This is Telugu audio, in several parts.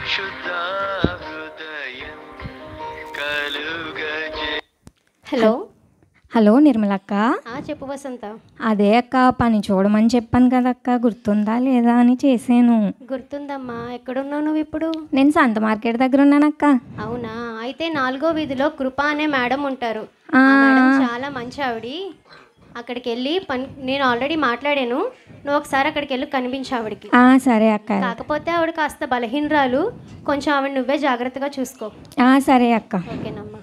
శుద్ధ హృదయం కలుగజే హలో హలో నిర్మలక్క ఆ, చెప్పు వసంత అదే అక్క పని చూడమని చెప్పాను కదక్క గుర్తుందా లేదా అని చేసాను గుర్తుందమ్మా ఎక్కడున్నావు నువ్వు ఇప్పుడు నేను సంత మార్కెట్ దగ్గర ఉన్నానక్క అవునా అయితే నాలుగో వీధిలో కృప అనే మేడం ఉంటారు ఆ. ఆ మేడం చాలా మంచి ఆవిడ అక్కడికి వెళ్ళి పని నేను ఆల్రెడీ మాట్లాడాను నువ్వు ఒకసారి అక్కడికి వెళ్ళి కనిపించు ఆవిడకి ఆ, సరే అక్క కాకపోతే ఆవిడ కాస్త బలహీనరాలు కొంచెం ఆవిడ నువ్వే జాగ్రత్తగా చూసుకో ఆ, సరే అక్క ఓకేనమ్మా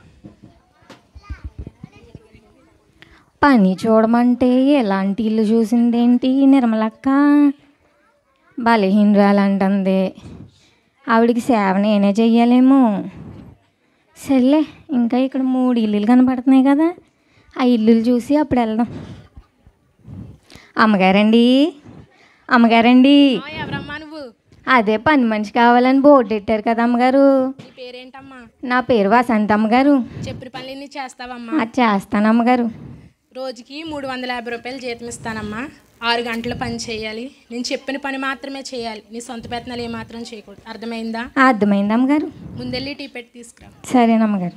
పని చూడమంటే ఎలాంటి ఇల్లు చూసిందేంటి నిర్మలక్క బలహీనరాలంటుంది ఆవిడికి సేవ నేనే చెయ్యాలేమో సర్లే ఇంకా ఇక్కడ మూడు ఇల్లులు కనపడుతున్నాయి కదా ఆ ఇల్లులు చూసి అప్పుడు వెళ్దాం అమ్మగారండి అమ్మగారండి ఎవరమ్మా నువ్వు అదే పని మనిషి కావాలని బోర్డు పెట్టారు కదా అమ్మగారు నీ పేరేంటమ్మా నా పేరు వసంత అమ్మగారు చెప్పిన పనులన్నీ చేస్తావమ్మా అది చేస్తాను అమ్మగారు రోజుకి మూడు వందల యాభై రూపాయలు జీతం ఇస్తానమ్మా ఆరు గంటలు పని చేయాలి నేను చెప్పిన పని మాత్రమే చేయాలి నీ సొంత ప్రయత్నాలు ఏమాత్రం చేయకూడదు అర్థమైందా ఆ, అర్థమైంది అమ్మగారు ముందెళ్ళి టీ పెట్టి తీసుకురా సరేనమ్మగారు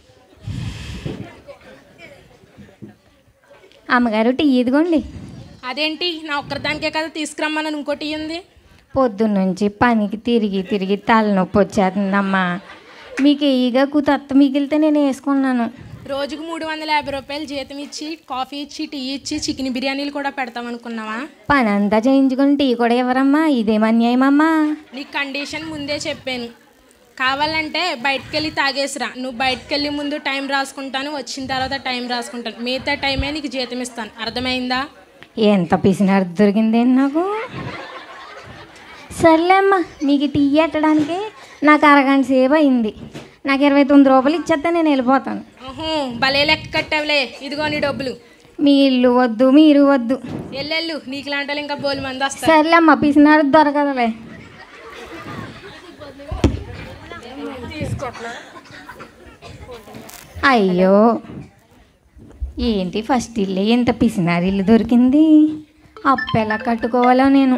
అమ్మగారు టీ ఇదిగోండి అదేంటి నా ఒక్కరిదానికే కదా తీసుకురమ్మని ఇంకోటి ఉంది పొద్దున్నుంచి పనికి తిరిగి తిరిగి తలనొప్పి వచ్చేస్తుందమ్మా మీకు ఈగా కుతత్త మిగిలితే నేను వేసుకున్నాను రోజుకు మూడు వందల యాభై రూపాయలు జీతం ఇచ్చి కాఫీ ఇచ్చి టీ ఇచ్చి చికెన్ బిర్యానీలు కూడా పెడతాం అనుకున్నావా పని అంతా చేయించుకుని టీ కూడా ఇవ్వరమ్మా ఇదేం అన్యాయమమ్మా నీ కండిషన్ ముందే చెప్పాను కావాలంటే బయటకు వెళ్ళి తాగేసిరా నువ్వు బయటకు వెళ్ళి ముందు టైం రాసుకుంటాను వచ్చిన తర్వాత టైం రాసుకుంటాను మిగతా టైమే నీకు జీతం ఇస్తాను అర్థమైందా ఎంత పిసినారు దొరికిందేంటి నాకు సర్లే అమ్మా మీకు టీ ఎట్టడానికి నాకు అరగంట సేపు అయింది నాకు ఇరవై తొమ్మిది రూపాయలు ఇచ్చేస్తే నేను వెళ్ళిపోతాను ఊహు, భలే లెక్క కట్టావులే ఇదిగో నీ డబ్బులు మీ ఇల్లు వద్దు మీరు వద్దు ఎల్లెళ్ళు నీకు లాంటి వాళ్ళు ఇంకా బోలు మంది వస్తారు సర్లే అమ్మ పిసినారు దొరకదులే అయ్యో ఏంటి ఫస్ట్ ఇల్లు ఇంత పిసినారి ఇల్లు దొరికింది అప్పు ఎలా కట్టుకోవాలో నేను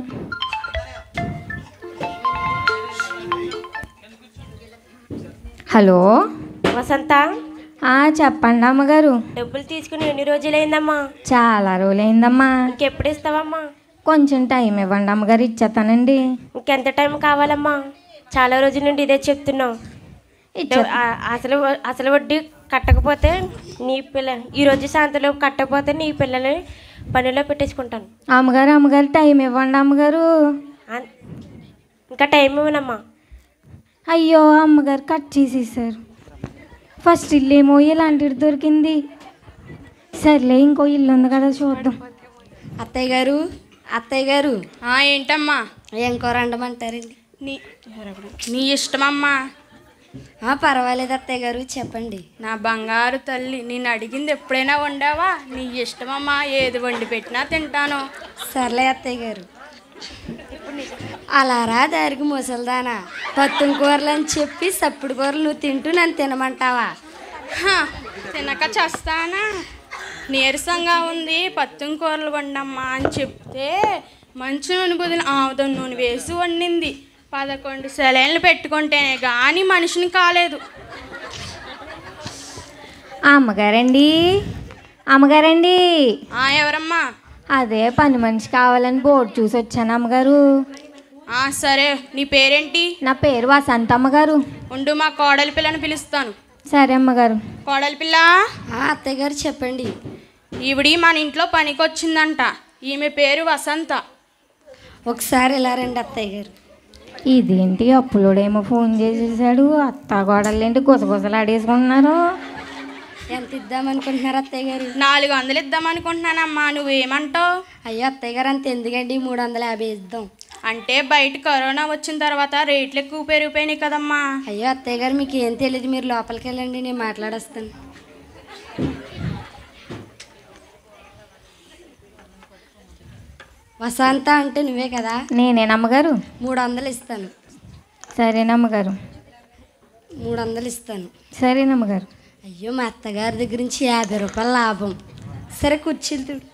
హలో వసంత ఆ, చెప్పండి అమ్మగారు డబ్బులు తీసుకుని ఎన్ని రోజులైందమ్మా చాలా రోజులైందమ్మా ఇంకెప్పుడు ఇస్తావమ్మా కొంచెం టైం ఇవ్వండి అమ్మగారు ఇచ్చేస్తానండి ఇంకెంత టైం కావాలమ్మా చాలా రోజుల నుండి ఇదే చెప్తున్నావు ఇచ్చే ఆ- అసలు అసలు వడ్డీ కట్టకపోతే నీ పిల్ల ఈ రోజు సాయంత్రం కట్టకపోతే నీ పిల్లల్ని పనిలో పెట్టేసుకుంటాను అమ్మగారు అమ్మగారు టైం ఇవ్వండి అమ్మగారు అన్- ఇంకా టైం ఇవ్వనమ్మా అయ్యో అమ్మగారు కట్ చేసేసారు ఫస్ట్ ఇల్లు ఏమో ఇలాంటిది దొరికింది సర్లే ఇంకో ఇల్లు ఉంది కదా చూద్దాం అత్తయ్య గారు అత్తయ్య గారు ఆ, ఏంటమ్మా ఏం కూర వండమంటారండి నీ నీ ఇష్టమమ్మా ఆ, పర్వాలేదు అత్తయ్య గారు చెప్పండి నా బంగారు తల్లి నేను అడిగింది ఎప్పుడైనా వండావా నీ ఇష్టమమ్మా ఏది వండి పెట్టినా తింటాను సర్లే అత్తయ్య గారు అలారా దారికి ముసల్దానా పత్తం కూరలు అని చెప్పి సప్పుడు కూరలు నువ్వు తింటూ నన్ను తినమంటావా హ, తినక చేస్తానా నీరసంగా ఉంది పత్తం కూరలు వండమ్మా అని చెప్తే మంచి నూనె బదులు ఆముదం నూనె వేసి వండింది పదకొండు సెలైన్లు పెట్టుకుంటేనే కానీ మనిషిని కాలేదు అమ్మగారండి అమ్మగారండి ఆ ఎవరమ్మా అదే పని మనిషి కావాలని బోర్డు చూసి వచ్చాను అమ్మగారు ఆ సరే నీ పేరేంటి నా పేరు వసంత అమ్మగారు ఉండు మా కోడలి పిల్లని పిలుస్తాను సరే అమ్మగారు కోడలి పిల్ల ఆ, అత్తయ్య గారు చెప్పండి ఈవిడి మన ఇంట్లో పనికొచ్చిందంట ఈమె పేరు వసంత ఒకసారి ఇలా రండి అత్తయ్య గారు ఇదేంటి అప్పులోడేమో ఫోన్ చేసేసాడు అత్త గోడలేంటి గుసగుసలు ఆడేసుకుంటున్నారు ఎంత ఇద్దామనుకుంటున్నారు అత్తయ్య గారు నాలుగు వందలు ఇద్దామనుకుంటున్నానమ్మా నువ్వేమంటావు అయ్యో అత్తయ్య గారు అంత ఎందుకండి మూడు వందల యాభై ఇద్దాం అంటే బయట కరోనా వచ్చిన తర్వాత రేట్లు ఎక్కువ పెరిగిపోయినాయి కదమ్మా అయ్యో అత్తయ్య గారు మీకు ఏం తెలియదు మీరు లోపలికి వెళ్ళండి నేను మాట్లాడొస్తాను వసంత అంటే నువ్వే కదా నేనేనమ్మగారు మూడు వందలు ఇస్తాను సరేనమ్మగారు మూడు వందలు ఇస్తాను సరేనమ్మగారు అయ్యో మా అత్తగారి దగ్గర నుంచి యాభై రూపాయల లాభం సరే కుర్చీలు చూడు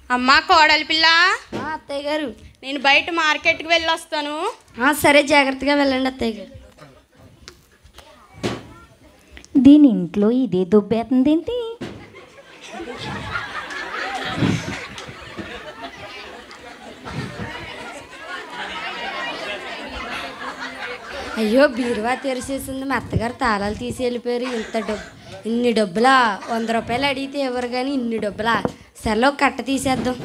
అమ్మా కోడలి పిల్ల ఆ, అత్తయ్య గారు నేను బయట మార్కెట్కి వెళ్ళి వస్తాను ఆ, సరే జాగ్రత్తగా వెళ్ళండి అత్తయ్య గారు దీని ఇంట్లో ఇదే దుబ్బేస్తుంది ఏంటి అయ్యో బీరువా తెరిచేసింది మా అత్తగారు తాళాలు తీసి వెళ్ళిపోయారు ఇంత డబ్బు ఇన్ని డబ్బులా వంద రూపాయలు అడిగితే ఎవరు కానీ ఇన్ని డబ్బులా సర్లో ఒక కట్ట తీసేద్దాం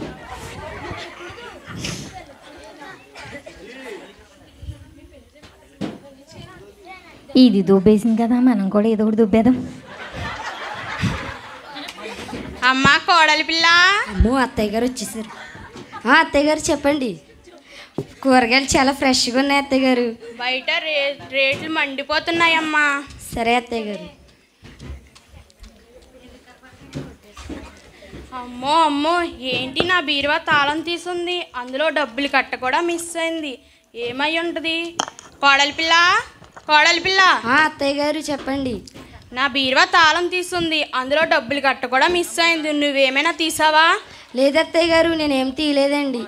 ఇది దుబ్బేసింది కదా మనం కూడా ఏదో ఒకటి దుబ్బేద్దాం అమ్మా కోడలి పిల్ల అమ్మో అత్తయ్య గారు వచ్చేసారు ఆ, అత్తయ్య గారు చెప్పండి కూరగాయలు చాలా ఫ్రెష్గా ఉన్నాయి అత్తయ్య గారు బయట రే రేట్లు మండిపోతున్నాయమ్మా సరే అత్తయ్య గారు అమ్మో అమ్మో ఏంటి నా బీరువా తాళం తీసుంది అందులో డబ్బులు కట్ట కూడా మిస్ అయింది ఏమై ఉంటుంది కోడలి పిల్ల కోడలి పిల్ల ఆ, అత్తయ్య గారు చెప్పండి నా బీరువా తాళం తీసుంది అందులో డబ్బులు కట్ట కూడా మిస్ అయింది నువ్వేమైనా తీసావా లేదు అత్తయ్య గారు నేనేం తీయలేదండి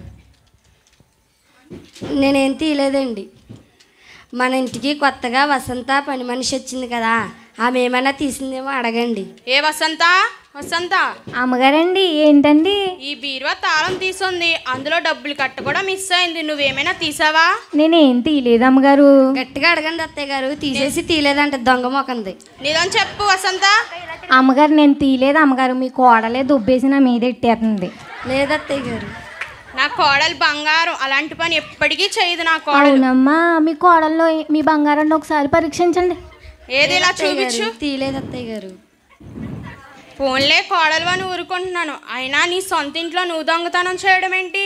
నేనేం తీయలేదండి మన ఇంటికి కొత్తగా వసంత పని మనిషి వచ్చింది కదా ఆమె ఏమైనా తీసిందేమో అడగండి ఏ వసంత వసంత అమ్మగారండి ఏంటండి ఈ బీరువా తాళం తీసుంది అందులో డబ్బులు కట్ట కూడా మిస్ అయింది నువ్వేమైనా తీసావా నేనేం తీయలేదు అమ్మగారు గట్టిగా అడగండి అత్తయ్య గారు తీసేసి తీయలేదంట దొంగ మొకంది నిజం చెప్పు వసంత అమ్మగారు నేను తీయలేదు అమ్మగారు మీ కోడలే దుబ్బేసి నా మీద ఎట్టేస్తుంది లేదు అత్తయ్య గారు నా కోడలు బంగారం అలాంటి పని ఎప్పటికీ చేయదు నా కోడలు అవునమ్మా మీ కోడల్లో ఏ- మీ బంగారాన్ని ఒకసారి పరీక్షించండి ఏది ఇలా అత్తయ్య చూపించు గారు, తీయలేదు అత్తయ్య గారు ఫోన్లే కోడలు అని ఊరుకుంటున్నాను అయినా నీ సొంత ఇంట్లో నువ్వు దొంగతనం చేయడం ఏంటి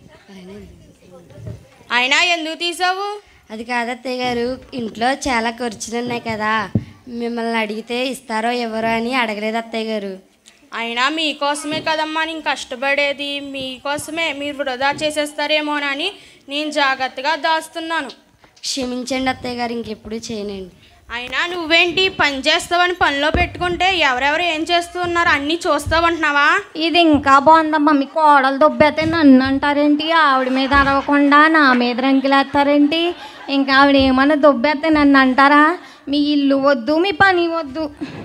అయినా ఎందుకు తీసావు అది కాదు అత్తయ్య గారు ఇంట్లో చాలా ఖర్చులు ఉన్నాయి కదా మిమ్మల్ని అడిగితే ఇస్తారో ఎవరో అని అడగలేదు అత్తయ్య గారు అయినా మీకోసమే కదమ్మా నేను కష్టపడేది మీకోసమే మీరు వృధా చేసేస్తారేమోనని నేను జాగ్రత్తగా దాస్తున్నాను క్షమించండి అత్తయ్య గారు ఇంకెప్పుడు చేయనండి అయినా నువ్వేంటి పని చేస్తావని పనిలో పెట్టుకుంటే ఎవరెవరు ఏం చేస్తూ ఉన్నారు అన్నీ చూస్తావంటున్నావా ఇది ఇంకా బాగుందమ్మా మీ కోడలు దుబ్బైతే నన్ను అంటారేంటి ఆవిడ మీద అరవకుండా నా మీద రంకిలేస్తారేంటి ఇంకా ఆవిడ ఏమన్నా దుబ్బైతే నన్ను అంటారా మీ ఇల్లు వద్దు మీ పని వద్దు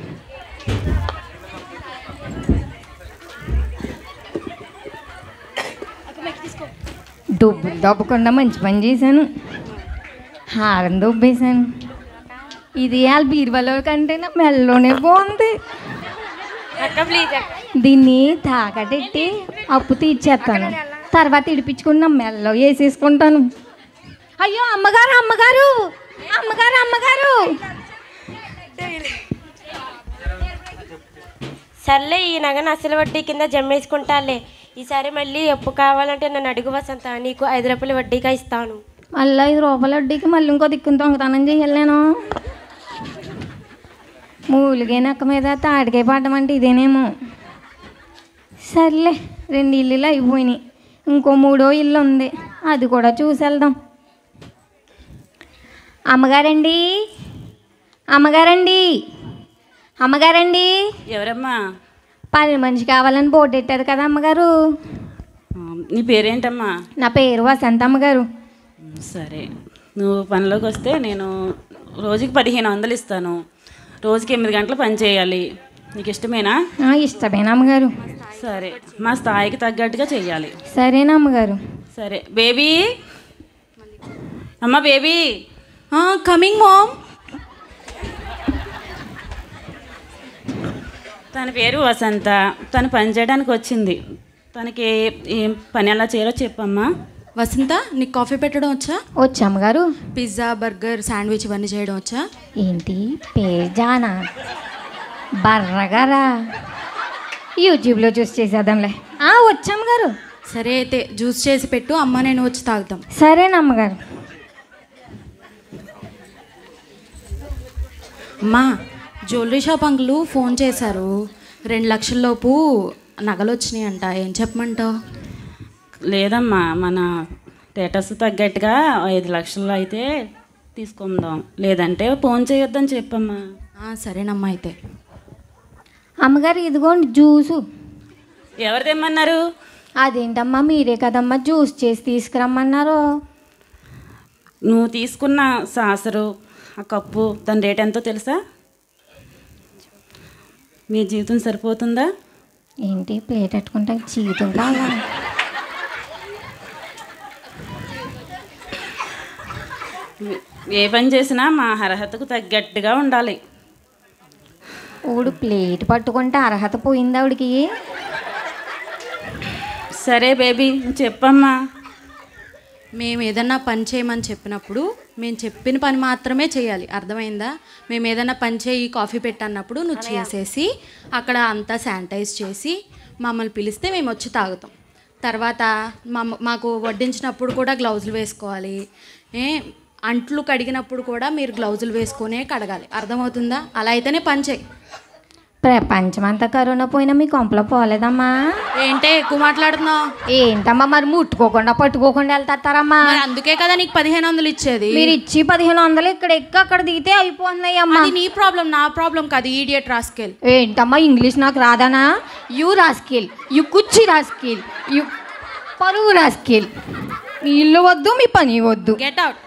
దుబ్బులు దబ్బకుండా మంచి పని చేశాను హారం దుబ్బేశాను ఇది వాళ్ళ బీరువాలో కంటే నా మెల్లలోనే బాగుంది అక్క ప్లీజ్ అక్క దీన్ని తాకటెట్టి అప్పు తీర్చేస్తాను తర్వాత ఇడిపించుకుని నా మెల్ల వేసేసుకుంటాను అయ్యో అమ్మగారు అమ్మగారు అమ్మగారు అమ్మగారు సర్లే ఈ నగను అసలు వడ్డీ కింద జమ్మేసుకుంటాలే ఈసారి మళ్ళీ అప్పు కావాలంటే నన్ను అడుగు వసంత నీకు ఐదు రూపాయలు వడ్డీగా ఇస్తాను మళ్ళీ ఐదు రూపాయల వడ్డీకి మళ్ళీ ఇంకో దిక్కున దొంగతనం చేయాలి నేను మూలిగే నక్క మీద తాడికాయ పడ్డమంటే ఇదేనేమో సర్లే రెండు ఇల్లులు అయిపోయినాయి ఇంకో మూడో ఇల్లు ఉంది అది కూడా చూసి వెళ్దాం అమ్మగారండి అమ్మగారండి అమ్మగారండి ఎవరమ్మా పని మనిషి కావాలని బోర్డు పెట్టారు కదా అమ్మగారు ఆ, నీ పేరేంటమ్మా నా పేరు వసంత అమ్మగారు సరే నువ్వు పనిలోకి వస్తే నేను రోజుకి పదిహేను వందలు ఇస్తాను రోజుకి ఎనిమిది గంటలు పని చేయాలి నీకు ఇష్టమేనా ఆ, ఇష్టమేనా అమ్మగారు సరే మా స్థాయికి తగ్గట్టుగా చెయ్యాలి సరేనా అమ్మగారు సరే బేబీ అమ్మ బేబీ కమింగ్ మామ్ తన పేరు వసంత తను పని చేయడానికి వచ్చింది తనకి ఏ- ఏం పని ఎలా చేయాలో చెప్పమ్మా వసంత నీకు కాఫీ పెట్టడం వచ్చా వచ్చి అమ్మగారు పిజ్జా బర్గర్ శాండ్విచ్ ఇవన్నీ చేయడం వచ్చా ఏంటి పేజానా బర్రగారా యూట్యూబ్లో చూసి చేసేద్దాంలే ఆ, వచ్చి అమ్మగారు సరే అయితే జ్యూస్ చేసి పెట్టు అమ్మ నేను వచ్చి తాగుతాం సరేనా అమ్మగారు అమ్మా జ్యువెలరీ షాప్ అంకులు ఫోన్ చేశారు రెండు లక్షల లోపు నగలు వచ్చినాయి అంట ఏం చెప్పమంటావు లేదమ్మా మన స్టేటస్ తగ్గట్టుగా ఐదు లక్షలు అయితే తీసుకుందాం లేదంటే ఫోన్ చేయొద్దని చెప్పమ్మా ఆ, సరేనమ్మా అయితే అమ్మగారు ఇదిగోండి జ్యూసు ఎవరు తెమ్మన్నారు అదేంటమ్మా మీరే కదమ్మా జ్యూస్ చేసి తీసుకురమ్మన్నారు నువ్వు తీసుకున్న సాసరు ఆ కప్పు దాని రేట్ ఎంతో తెలుసా మీ జీవితం సరిపోతుందా ఏంటి ప్లేట్ పెట్టుకుంటా జీవితం కావాలా ఏ పని చేసినా మా అర్హతకు తగ్గట్టుగా ఉండాలి ఊడు ప్లేట్ పట్టుకుంటే అర్హత పోయింది ఆవిడికి సరే బేబీ చెప్పమ్మా మేము ఏదన్నా పని చేయమని చెప్పినప్పుడు మేము చెప్పిన పని మాత్రమే చేయాలి అర్థమైందా మేము ఏదన్నా పని చేయి కాఫీ పెట్టన్నప్పుడు నువ్వు చేసేసి అక్కడ అంతా శానిటైజ్ చేసి మమ్మల్ని పిలిస్తే మేము వచ్చి తాగుతాం తర్వాత మమ్మ మాకు వడ్డించినప్పుడు కూడా గ్లౌజులు వేసుకోవాలి ఏ అంట్లు కడిగినప్పుడు కూడా మీరు గ్లౌజులు వేసుకొనే కడగాలి అర్థమవుతుందా అలా అయితేనే పని చేయి ప్రపంచమంతా కరోనా పోయినా మీ కొంపలో పోలేదమ్మా ఏంటే ఎక్కువ మాట్లాడుతున్నావు ఏంటమ్మా మరి ముట్టుకోకుండా పట్టుకోకుండా వెళ్తారమ్మా మరి అందుకే కదా నీకు పదిహేను వందలు ఇచ్చేది మీరు ఇచ్చి పదిహేను వందలు ఇక్కడ ఎక్క అక్కడ దిగితే అయిపోతున్నాయి అమ్మా అది నీ ప్రాబ్లం నా ప్రాబ్లం కాదు ఈడియట్ రాస్కెల్ ఏంటమ్మా ఇంగ్లీష్ నాకు రాదానా యూ రాస్కిల్ యు కుర్చీ రాస్కిల్ యు పరువు రాస్కిల్ మీ ఇల్లు వద్దు మీ పని వద్దు గెట్ అవుట్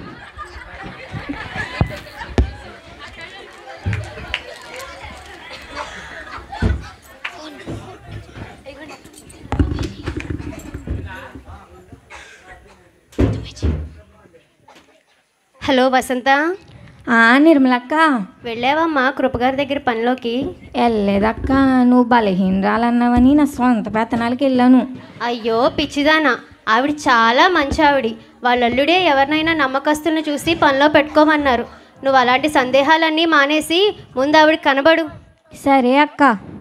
హలో వసంత ఆ నిర్మలక్క వెళ్ళావమ్మా కృపగారి దగ్గర పనిలోకి వెళ్ళలేదక్క నువ్వు బలహీనరాలన్నావని నా సొంత పెత్తనాలకి వెళ్ళాను అయ్యో పిచ్చిదానా ఆవిడ చాలా మంచి ఆవిడి వాళ్ళ అల్లుడే ఎవరినైనా నమ్మకస్తులను చూసి పనిలో పెట్టుకోమన్నారు నువ్వు అలాంటి సందేహాలన్నీ మానేసి ముందు ఆవిడ కనబడు సరే అక్క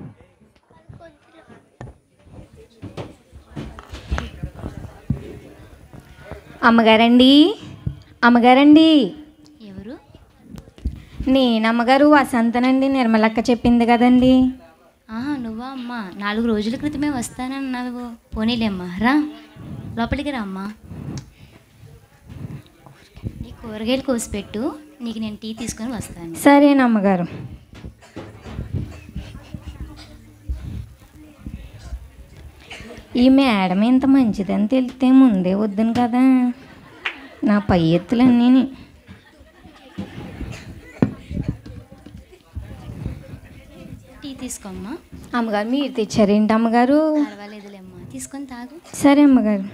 అమ్మగారండి అమ్మగారండి ఎవరు నేను అమ్మగారు వసంతనండి నిర్మలక్క చెప్పింది కదండి ఆహా నువ్వా అమ్మా నాలుగు రోజుల క్రితమే వస్తానన్నావు పోనీలే అమ్మా రా లోపలికి రా అమ్మా నీ కూరగాయలు కోసిపెట్టు నీకు నేను టీ తీసుకొని వస్తాను సరేనమ్మగారు ఈ మేడం ఇంత మంచిదని తెలిస్తే ముందే వద్దును కదా నా పై ఎత్తులన్నీ టీ తీసుకో అమ్మా అమ్మగారు మీరు తెచ్చారేంటి అమ్మగారు పర్వాలేదులే అమ్మా తీసుకొని తాగు సరే అమ్మగారు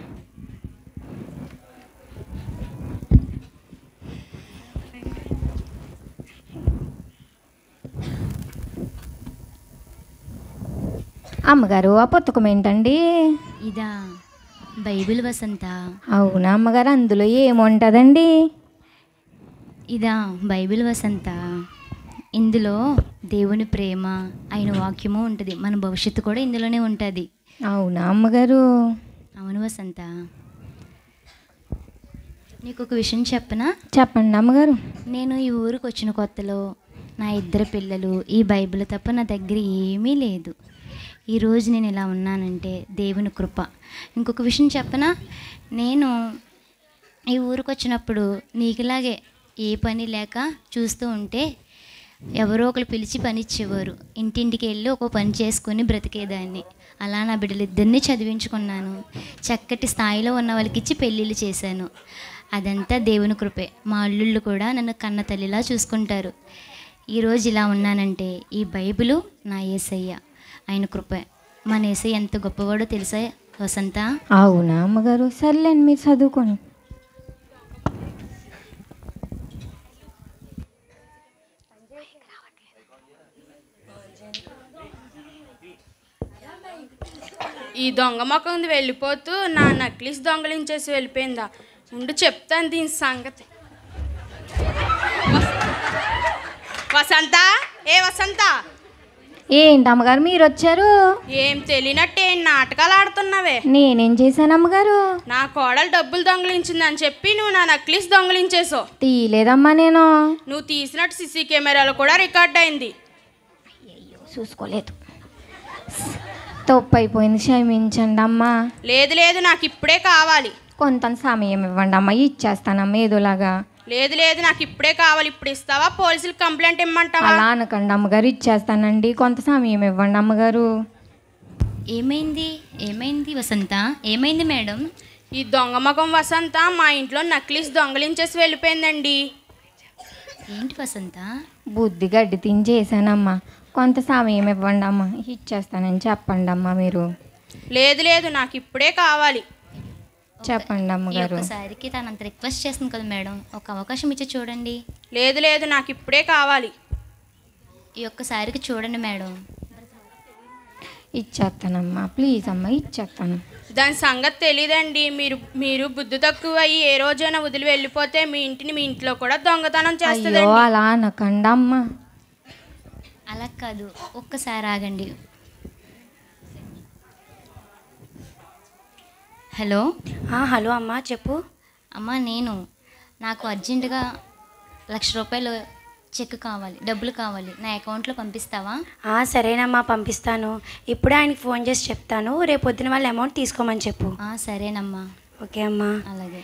అమ్మగారు ఆ పుస్తకం ఏంటండి ఇదా బైబిల్ వసంత అవునా అమ్మగారు అందులో ఏముంటుందండి ఇదా బైబిల్ వసంత ఇందులో దేవుని ప్రేమ ఆయన వాక్యము ఉంటుంది మన భవిష్యత్తు కూడా ఇందులోనే ఉంటుంది అవునా అమ్మగారు అవును వసంత నీకు ఒక విషయం చెప్పనా చెప్పండి అమ్మగారు నేను ఈ ఊరికి వచ్చిన కొత్తలో నా ఇద్దరు పిల్లలు ఈ బైబిల్ తప్ప నా దగ్గర ఏమీ లేదు ఈరోజు నేను ఇలా ఉన్నానంటే దేవుని కృప ఇంకొక విషయం చెప్పనా నేను ఈ ఊరికి వచ్చినప్పుడు నీకులాగే ఏ పని లేక చూస్తూ ఉంటే ఎవరో ఒకరు పిలిచి పని ఇచ్చేవారు ఇంటింటికి వెళ్ళి ఒక పని చేసుకొని బ్రతికేదాన్ని అలా నా బిడ్డలిద్దరినీ చదివించుకున్నాను చక్కటి స్థాయిలో ఉన్న వాళ్ళకి ఇచ్చి పెళ్ళిళ్ళు చేశాను అదంతా దేవుని కృపే మా అల్లుళ్ళు కూడా నన్ను కన్న తల్లిలా చూసుకుంటారు ఈరోజు ఇలా ఉన్నానంటే ఈ బైబిలు నా ఏసయ్య ఆయన కృపే మన ఏసయ్య ఎంత గొప్పవాడో తెలుసా వసంత అవునా అమ్మగారు సర్లేండి మీరు చదువుకోండి ఈ దొంగ మొక్క ఉంది వెళ్ళిపోతూ నా నక్లీస్ దొంగలించేసి వెళ్ళిపోయిందా ఉండు చెప్తాను దీని సంగతి వస్- వసంత ఏ వసంత ఏంటి అమ్మగారు మీరు వచ్చారు ఏం తెలియనట్టు ఏం నాటకాలు ఆడుతున్నావే నేనేం చేశాను అమ్మగారు నా కోడలు డబ్బులు దొంగలించిందని చెప్పి నువ్వు నా నక్లీస్ దొంగలించేసావు తీయలేదమ్మా నేను నువ్వు తీసినట్టు సీసీ కెమెరాలో కూడా రికార్డ్ అయింది చూసుకోలేదు తప్పు అయిపోయింది క్షమించండి అమ్మా లేదు లేదు నాకు ఇప్పుడే కావాలి కొంత సమయం ఇవ్వండి అమ్మా ఇచ్చేస్తానమ్మా ఏదోలాగా లేదు లేదు నాకు ఇప్పుడే కావాలి ఇప్పుడు ఇస్తావా పోలీసులు కంప్లైంట్ ఇమ్మంటావా అలా అనకండి అమ్మగారు ఇచ్చేస్తానండి కొంత సమయం ఇవ్వండి అమ్మగారు ఏమైంది ఏమైంది వసంత ఏమైంది మేడం ఈ దొంగ మగం వసంత మా ఇంట్లో నక్లీస్ దొంగలించేసి వెళ్ళిపోయిందండి ఏంటి వసంత బుద్ధి గడ్డి తిని చేశానమ్మా కొంత సమయం ఇవ్వండి అమ్మా ఇచ్చేస్తానని చెప్పండి అమ్మా మీరు లేదు లేదు నాకు ఇప్పుడే కావాలి చెప్పండి ఈ అమ్మగారు ఒక్కసారికి తనంత రిక్వెస్ట్ చేస్తుంది కదా మేడం ఒక అవకాశం ఇచ్చి చూడండి లేదు లేదు నాకు ఇప్పుడే కావాలి ఈ ఒక్కసారికి చూడండి మేడం ఇచ్చేస్తానమ్మా ప్లీజ్ అమ్మా ఇచ్చేస్తాను దాని సంగతి తెలియదండి మీరు మీరు బుద్ధి తక్కువ అయ్యి ఏ రోజైనా వదిలి వెళ్ళిపోతే మీ ఇంటిని మీ ఇంట్లో కూడా దొంగతనం అయ్యో చేస్తుందండి అలా అనకండి అమ్మా అలా కాదు ఒక్కసారి ఆగండి హలో హలో అమ్మా చెప్పు అమ్మా నేను నాకు అర్జెంటుగా లక్ష రూపాయలు చెక్ కావాలి డబ్బులు కావాలి నా అకౌంట్లో పంపిస్తావా ఆ, సరేనమ్మా పంపిస్తాను ఇప్పుడే ఆయనకి ఫోన్ చేసి చెప్తాను రేపు పొద్దున వాళ్ళ అమౌంట్ తీసుకోమని చెప్పు ఆ, సరేనమ్మా ఓకే అమ్మా అలాగే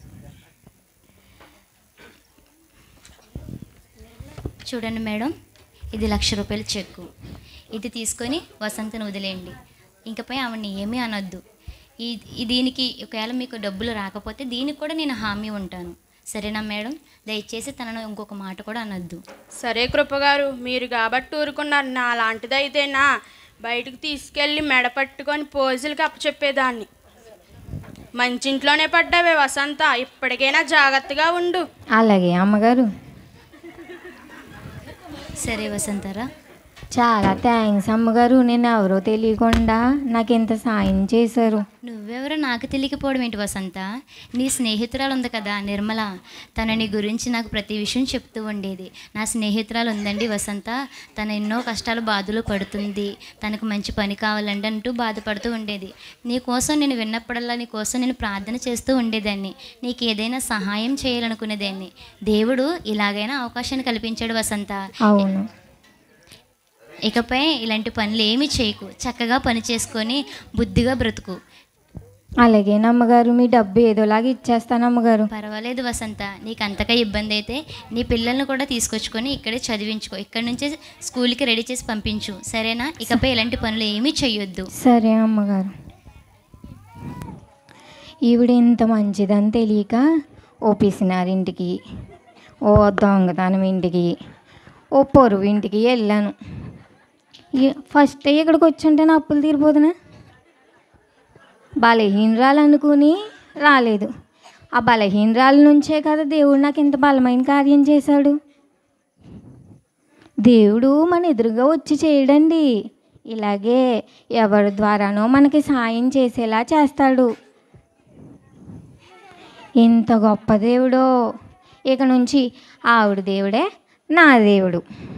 చూడండి మేడం ఇది లక్ష రూపాయల చెక్కు ఇది తీసుకొని వసంతను వదిలేయండి ఇంకపై ఆవిడని ఏమీ అనొద్దు ఈ ఈ దీనికి ఒకవేళ మీకు డబ్బులు రాకపోతే దీనికి కూడా నేను హామీ ఉంటాను సరేనా మేడం దయచేసి తనను ఇంకొక మాట కూడా అనొద్దు సరే కృపగారు మీరు కాబట్టి ఊరుకున్నారు నా లాంటిదైతేనా బయటకు తీసుకెళ్ళి మెడ పట్టుకొని పోజులకి అప్పచెప్పేదాన్ని మంచింట్లోనే పడ్డావే వసంత ఇప్పటికైనా జాగ్రత్తగా ఉండు అలాగే అమ్మగారు సరే వసంతరా చాలా థ్యాంక్స్ అమ్మగారు నేను ఎవరో తెలియకుండా నాకు ఇంత సాయం చేశారు నువ్వెవరో నాకు తెలియకపోవడం ఏంటి వసంత నీ స్నేహితురాలు ఉంది కదా నిర్మల తన నీ గురించి నాకు ప్రతి విషయం చెప్తూ ఉండేది నా స్నేహితురాలు ఉందండి వసంత తను ఎన్నో కష్టాలు బాధలు పడుతుంది తనకు మంచి పని కావాలండి అంటూ బాధపడుతూ ఉండేది నీ కోసం నేను విన్నప్పుడల్లా నీ కోసం నేను ప్రార్థన చేస్తూ ఉండేదాన్ని నీకు ఏదైనా సహాయం చేయాలనుకునేదాన్ని దేవుడు ఇలాగైనా అవకాశాన్ని కల్పించాడు వసంత అవును ఇకపై ఇలాంటి పనులు ఏమీ చేయకు చక్కగా పని చేసుకొని బుద్ధిగా బ్రతుకు అలాగే అమ్మగారు మీ డబ్బు ఏదోలాగా ఇచ్చేస్తాను అమ్మగారు పర్వాలేదు వసంత నీకు అంతగా ఇబ్బంది అయితే నీ పిల్లల్ని కూడా తీసుకొచ్చుకొని ఇక్కడే చదివించుకో ఇక్కడ నుంచే స్కూల్కి రెడీ చేసి పంపించు సరేనా ఇకపై ఇలాంటి పనులు ఏమీ చెయ్యొద్దు సరే అమ్మగారు ఈవిడ ఇంత మంచిదని తెలియక ఓ పిసినారింటికి ఓ దొంగతనం ఇంటికి ఓ పొరుగు ఇంటికి వెళ్ళాను ఈ- ఫస్ట్ ఇక్కడికి వచ్చుంటే నా అప్పులు తీరిపోదునా బలహీనరాలు అనుకుని రాలేదు ఆ బలహీనరాల నుంచే కదా దేవుడు నాకు ఇంత బలమైన కార్యం చేశాడు దేవుడు మన ఎదురుగా వచ్చి చేయడండి ఇలాగే ఎవరి ద్వారానో మనకి సాయం చేసేలా చేస్తాడు ఇంత గొప్ప దేవుడో ఇక నుంచి ఆవిడ దేవుడే నా దేవుడు